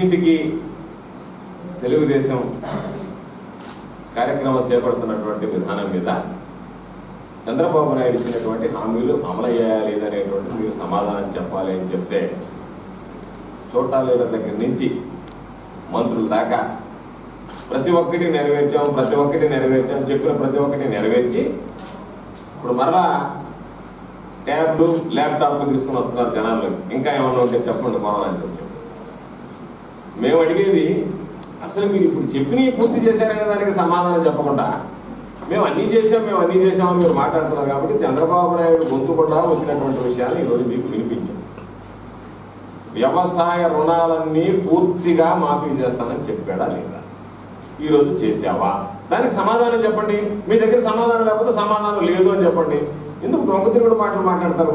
ఇంటింటికి తెలుగుదేశం కార్యక్రమం చేపడుతున్నటువంటి విధానం మీద చంద్రబాబు నాయుడు ఇచ్చినటువంటి హామీలు అమలయ్యాయా లేదనేటువంటిది మీరు సమాధానం చెప్పాలి అని చెప్తే చోటాలేల దగ్గర నుంచి మంత్రుల దాకా ప్రతి ఒక్కటి నెరవేర్చాం ప్రతి ఒక్కటి నెరవేర్చాం చెప్పిన ప్రతి ఒక్కటి నెరవేర్చి ఇప్పుడు మరలా ట్యాబ్లు ల్యాప్టాప్లు తీసుకుని వస్తున్నారు జనాల్లోకి ఇంకా ఏమన్నా ఉంటే చెప్పండి గొడవ అని చెప్పి మేము అడిగేది అసలు మీరు ఇప్పుడు చెప్పినవి పూర్తి చేశారనే దానికి సమాధానం చెప్పకుండా మేము అన్నీ చేసాం మేము అన్నీ చేసామని మీరు మాట్లాడుతున్నారు కాబట్టి చంద్రబాబు నాయుడు గొంతుకుండా వచ్చినటువంటి విషయాన్ని ఈరోజు మీకు వినిపించాం వ్యవసాయ రుణాలన్నీ పూర్తిగా మాఫీ చేస్తానని చెప్పాడా లేదా ఈరోజు చేసావా దానికి సమాధానం చెప్పండి మీ దగ్గర సమాధానం లేకపోతే సమాధానం లేదు అని చెప్పండి ఎందుకు దొంగ తిరుగుడు మాటలు మాట్లాడతారు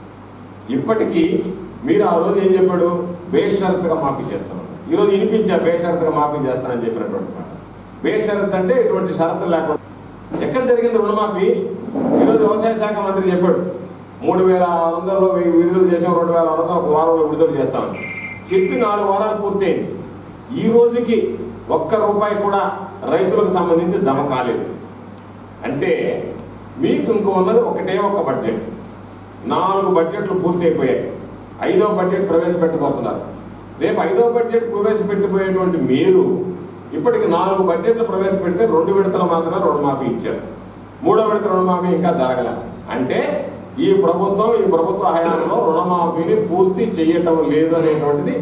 ఇప్పటికీ మీరు ఆ రోజు ఏం చెప్పాడు బేషరత్తుగా మాఫీ చేస్తాను ఈరోజు వినిపించా బేషరత్తుగా మాఫీ చేస్తానని చెప్పినటువంటి మాట బేషరత్ అంటే ఇటువంటి షరతులు లేకుండా ఎక్కడ జరిగింది రుణమాఫీ ఈరోజు వ్యవసాయ శాఖ మంత్రి చెప్పాడు మూడు వేల ఆరు వందలలో వెయ్యి విడుదల చేసాం రెండు వేల ఆరు వందలు ఒక వారంలో విడుదల చేస్తామని చెప్పి నాలుగు వారాలు పూర్తయింది ఈ రోజుకి ఒక్క రూపాయి కూడా రైతులకు సంబంధించి జమ కాలేదు అంటే మీకు ఇంకో ఉన్నది ఒకటే ఒక్క బడ్జెట్ నాలుగు బడ్జెట్లు పూర్తయిపోయాయి ఐదో బడ్జెట్ ప్రవేశపెట్టబోతున్నారు రేపు ఐదో బడ్జెట్ ప్రవేశపెట్టబోయేటువంటి మీరు ఇప్పటికి నాలుగు బడ్జెట్లు ప్రవేశపెడితే రెండు విడతలు మాత్రమే రుణమాఫీ ఇచ్చారు మూడో విడత రుణమాఫీ ఇంకా జరగల అంటే ఈ ప్రభుత్వం ఈ ప్రభుత్వ హయాంలో రుణమాఫీని పూర్తి చేయటం లేదు అనేటువంటిది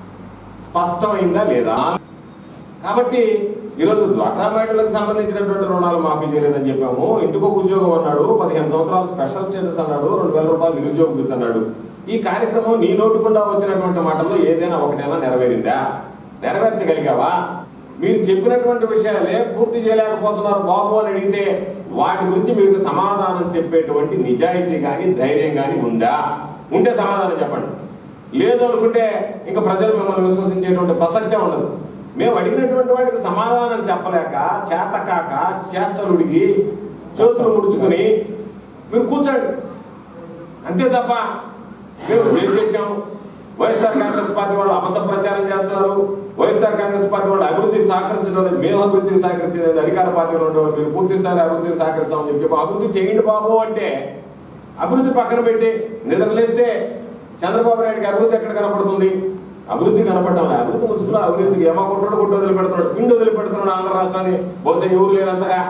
స్పష్టమైందా లేదా కాబట్టి ఈరోజు డ్వాక్రా మహిళలకు సంబంధించినటువంటి రుణాలు మాఫీ చేయలేదని చెప్పాము ఇంటికి ఒక ఉద్యోగం అన్నాడు పదిహేను సంవత్సరాలు స్పెషల్ స్టేటస్ అన్నాడు రెండు వేల రూపాయలు నిరుద్యోగ వృత్తి అన్నాడు ఈ కార్యక్రమం నీ నోటుకుండా వచ్చినటువంటి మాటల్లో ఏదైనా ఒకటైనా నెరవేరిందా నెరవేర్చగలిగావా మీరు చెప్పినటువంటి విషయాలే పూర్తి చేయలేకపోతున్నారు బాబు అని అడిగితే వాటి గురించి మీకు సమాధానం చెప్పేటువంటి నిజాయితీ కానీ ధైర్యం కానీ ఉందా ఉంటే సమాధానం చెప్పండి లేదు అనుకుంటే ఇంకా ప్రజలు మిమ్మల్ని విశ్వసించేటువంటి ప్రసక్తే ఉండదు మేము అడిగినటువంటి వాటికి సమాధానం చెప్పలేక చేతకాక చేష్టలుడిగి చేతులు ముడుచుకుని మీరు కూర్చోండి అంతే తప్ప మేము చేసేసాం వైఎస్ఆర్ కాంగ్రెస్ పార్టీ వాళ్ళు అబద్ధ ప్రచారం చేస్తున్నారు వైఎస్ఆర్ కాంగ్రెస్ పార్టీ వాళ్ళు అభివృద్ధికి సహకరించడం లేదు మేము అభివృద్ధికి సహకరించలేదు అధికార పార్టీలో ఉండేవాళ్ళు మీరు పూర్తి స్థాయిలో అభివృద్ధికి సహకరిస్తామని చెప్పి చెప్పి అభివృద్ధి చేయండి బాబు అంటే అభివృద్ధి పక్కన పెట్టి నిద్రలేస్తే చంద్రబాబు నాయుడికి అభివృద్ధి ఎక్కడ కనపడుతుంది అభివృద్ధి కనపడటం లేదు. అభివృద్ధి ముసుగులో అభివృద్ధికి ఏమో కొట్టుడు కొట్టు వదిలి పెడుతున్నాడు పిండి వదిలి పెడుతున్నాడు ఆంధ్ర రాష్ట్రాన్ని బహుశా ఎవరు లేనంతగా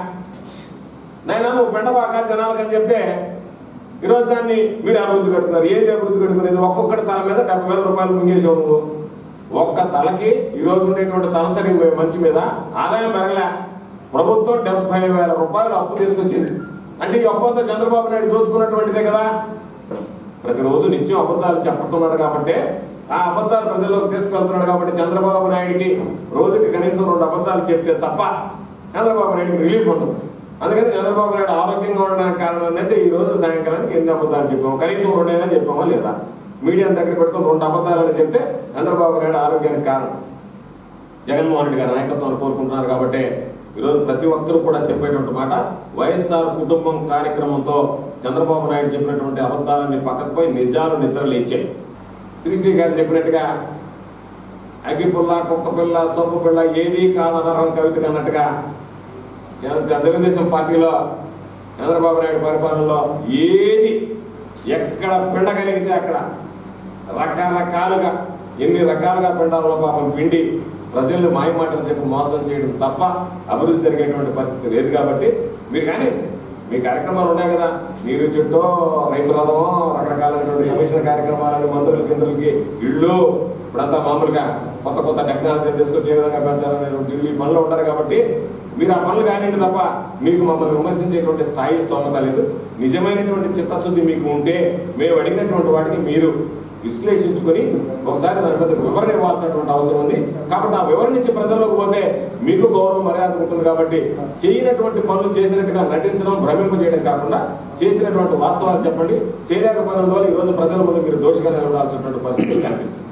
నైనా నువ్వు పెండబాక జనాలకని చెప్తే ఈరోజు దాన్ని మీరు అభివృద్ధి కడుతున్నారు ఏది అభివృద్ధి కడుతున్నది ఒక్కొక్కటి తల మీద డెబ్బై వేల రూపాయలు ముంగేసావు నువ్వు ఒక్క తలకి ఈరోజు ఉండేటువంటి తలసరి మనిషి మీద ఆదాయం పెరగలే ప్రభుత్వం డెబ్బై వేల రూపాయలు అప్పు తీసుకొచ్చింది అంటే ఈ అప్పు అంతా చంద్రబాబు నాయుడు దోచుకున్నటువంటిదే కదా ప్రతిరోజు నిత్యం అబద్ధాలు చెప్పుతున్నాడు కాబట్టి ఆ అబద్ధాలు ప్రజల్లోకి తీసుకెళ్తున్నాడు కాబట్టి చంద్రబాబు నాయుడికి రోజుకి కనీసం రెండు అబద్ధాలు చెప్తే తప్ప చంద్రబాబు నాయుడికి రిలీఫ్ ఉండదు అందుకని చంద్రబాబు నాయుడు ఆరోగ్యంగా ఉండడానికి కారణం ఏంటంటే ఈ రోజు సాయంకాలానికి ఎన్ని అబద్ధాలు చెప్పాము కనీసం రెండైనా చెప్పామా లేదా మీడియా దగ్గర పెట్టుకొని రెండు అబద్ధాలని చెప్తే చంద్రబాబు నాయుడు ఆరోగ్యానికి కారణం జగన్మోహన్ రెడ్డి గారి నాయకత్వాన్ని కోరుకుంటున్నారు కాబట్టి ఈరోజు ప్రతి ఒక్కరు కూడా చెప్పేటువంటి మాట వైఎస్ఆర్ కుటుంబం కార్యక్రమంతో చంద్రబాబు నాయుడు చెప్పినటువంటి అబద్ధాలన్నీ పక్కకు పోయి నిజాలు నిద్ర లేచాయి శ్రీశ్రీ గారు చెప్పినట్టుగా అగ్గిపుల్ల కుక్క పిల్ల సొప్పు పిల్ల ఏది కాదనర్హం కవిత అన్నట్టుగా జన- తెలుగుదేశం పార్టీలో చంద్రబాబు నాయుడు పరిపాలనలో ఏది ఎక్కడ పిండగలిగితే అక్కడ రకరకాలుగా ఎన్ని రకాలుగా పిండాలలో పాపం పిండి ప్రజల్ని మాయమాటలు చెప్పి మోసం చేయడం తప్ప అభివృద్ధి జరిగేటువంటి పరిస్థితి లేదు కాబట్టి మీరు కానీ మీ కార్యక్రమాలు ఉన్నాయి కదా నీరు చెట్టో రైతు రథమో రకరకాలైనటువంటి కమిషన్ కార్యక్రమాలని మంత్రుల కేంద్రులకి ఇళ్ళు ఇప్పుడంతా మామూలుగా కొత్త కొత్త టెక్నాలజీ తీసుకొచ్చే విధంగా పెంచాలనేటువంటి ఇళ్ళు ఈ పనులు ఉంటారు కాబట్టి మీరు ఆ పనులు కానివ్వండి తప్ప మీకు మమ్మల్ని విమర్శించేటువంటి స్థాయి స్తోమత లేదు నిజమైనటువంటి చిత్తశుద్ధి మీకు ఉంటే మేము అడిగినటువంటి వాటికి మీరు విశ్లేషించుకొని ఒకసారి దాని మీద వివరణ ఇవ్వాల్సినటువంటి అవసరం ఉంది కాబట్టి ఆ వివరణ ఇచ్చి ప్రజల్లోకి పోతే మీకు గౌరవం మర్యాద ఉంటుంది కాబట్టి చేయనటువంటి పనులు చేసినట్టుగా నటించడం భ్రమింపజేయడం కాకుండా చేసినటువంటి వాస్తవాలు చెప్పండి చేయలేకపోయినందువల్ల ఈ రోజు ప్రజల ముందు మీరు దోషిగా నిలబడాల్సినటువంటి పరిస్థితి కనిపిస్తుంది